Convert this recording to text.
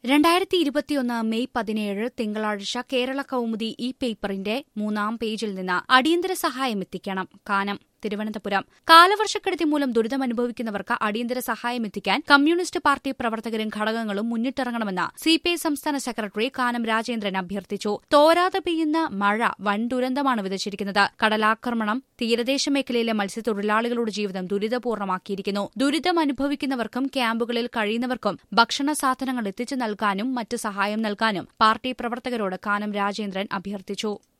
രണ്ടായിരത്തി ഇരുപത്തിയൊന്ന് മെയ് പതിനേഴ് തിങ്കളാഴ്ച കേരള കൗമുദി ഈ പേപ്പറിന്റെ മൂന്നാം പേജിൽ നിന്ന് അടിയന്തര സഹായം എത്തിക്കണം കാനം തിരുവനന്തപുരം കാലവർഷക്കെടുതി മൂലം ദുരിതമനുഭവിക്കുന്നവർക്ക് അടിയന്തര സഹായം എത്തിക്കാൻ കമ്മ്യൂണിസ്റ്റ് പാർട്ടി പ്രവർത്തകരും ഘടകങ്ങളും മുന്നിട്ടിറങ്ങണമെന്ന് സിപിഐ സംസ്ഥാന സെക്രട്ടറി കാനം രാജേന്ദ്രൻ അഭ്യർത്ഥിച്ചു തോരാതെ പെയ്യുന്ന മഴ വൻ ദുരന്തമാണ് വിതച്ചിരിക്കുന്നത് കടലാക്രമണം തീരദേശ മേഖലയിലെ മത്സ്യത്തൊഴിലാളികളുടെ ജീവിതം ദുരിതപൂർണ്ണമാക്കിയിരിക്കുന്നു ദുരിതം അനുഭവിക്കുന്നവർക്കും ക്യാമ്പുകളിൽ കഴിയുന്നവർക്കും ഭക്ഷണ സാധനങ്ങൾ എത്തിച്ചു നൽകാനും മറ്റ് സഹായം നൽകാനും പാർട്ടി പ്രവർത്തകരോട് കാനം രാജേന്ദ്രൻ അഭ്യർത്ഥിച്ചു